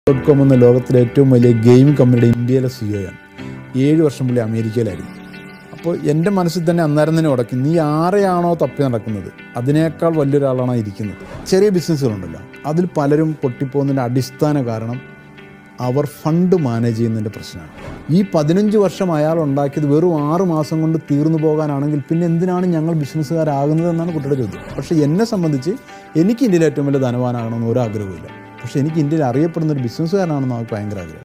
dot com എന്ന ലോകത്തിലെ ഏറ്റവും വലിയ ഗെയിം കമ്പനിയുടെ ഇന്ത്യയിലെ സിഒയാണ് ഏഴ് വർഷം പുള്ളി അമേരിക്കയിലായിരുന്നു അപ്പോൾ എൻ്റെ മനസ്സിൽ തന്നെ അന്നേരം തന്നെ ഉടക്കി നീ ആരെയാണോ തപ്പി നടക്കുന്നത് അതിനേക്കാൾ വലിയൊരാളാണ് ആ ഇരിക്കുന്നത് ചെറിയ ബിസിനസ്സുകളുണ്ടല്ലോ അതിൽ പലരും പൊട്ടിപ്പോകുന്നതിൻ്റെ അടിസ്ഥാന കാരണം അവർ ഫണ്ട് മാനേജ് ചെയ്യുന്നതിൻ്റെ പ്രശ്നമാണ് ഈ പതിനഞ്ച് വർഷം അയാൾ ഉണ്ടാക്കിയത് വെറും ആറ് മാസം കൊണ്ട് തീർന്നു പോകാനാണെങ്കിൽ പിന്നെ എന്തിനാണ് ഞങ്ങൾ ബിസിനസ്സുകാരാകുന്നത് എന്നാണ് കുട്ടിയുടെ ചോദ്യം പക്ഷേ എന്നെ സംബന്ധിച്ച് എനിക്ക് ഇന്ത്യയിൽ ഏറ്റവും വലിയ ധനവാനാകണമെന്ന് ഒരു ആഗ്രഹമില്ല പക്ഷേ എനിക്ക് ഇന്ത്യയിൽ അറിയപ്പെടുന്ന ഒരു ബിസിനസ്സുകാരനാണെന്ന് അവർക്ക് ഭയങ്കര ആഗ്രഹം